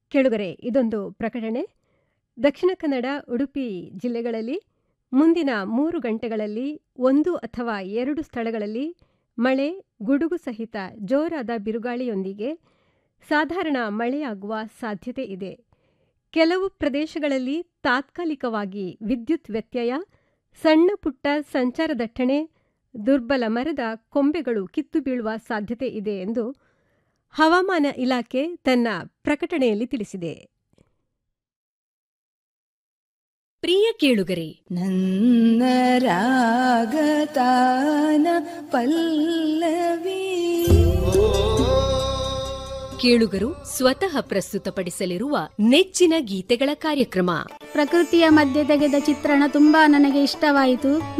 ಕೆಳಗರೆ ಇದೊಂದು ಪ್ರಕಟಣೆ ದಕ್ಷಿಣ ಕನ್ನಡ ಉಡುಪಿ ಜಿಲ್ಲೆಗಳಲ್ಲಿ ಮುಂದಿನ ಮೂರು ಗಂಟೆಗಳಲ್ಲಿ ಒಂದು ಅಥವಾ ಎರಡು ಸ್ಥಳಗಳಲ್ಲಿ ಮಳೆ ಗುಡುಗು ಸಹಿತ ಜೋರಾದ ಬಿರುಗಾಳಿಯೊಂದಿಗೆ ಸಾಧಾರಣ ಮಳೆಯಾಗುವ ಸಾಧ್ಯತೆ ಇದೆ ಕೆಲವು ಪ್ರದೇಶಗಳಲ್ಲಿ ತಾತ್ಕಾಲಿಕವಾಗಿ ವಿದ್ಯುತ್ ವ್ಯತ್ಯಯ ಸಣ್ಣ ಪುಟ್ಟ ಸಂಚಾರ ದಟ್ಟಣೆ ದುರ್ಬಲ ಮರದ ಕೊಂಬೆಗಳು ಕಿತ್ತು ಬೀಳುವ ಸಾಧ್ಯತೆ ಇದೆ ಎಂದು ಹವಾಮಾನ ಇಲಾಖೆ ತನ್ನ ಪ್ರಕಟಣೆಯಲ್ಲಿ ತಿಳಿಸಿದೆ ಪ್ರಿಯ ಕೇಳುಗರೆ ನನ್ನ ರಾಗತಾನ ಪಲ್ಲವಿ ಕೇಳುಗರು ಸ್ವತಃ ಪ್ರಸ್ತುತಪಡಿಸಲಿರುವ ನೆಚ್ಚಿನ ಗೀತೆಗಳ ಕಾರ್ಯಕ್ರಮ ಪ್ರಕೃತಿಯ ಮಧ್ಯೆ ತೆಗೆದ ಚಿತ್ರಣ ತುಂಬಾ ನನಗೆ ಇಷ್ಟವಾಯಿತು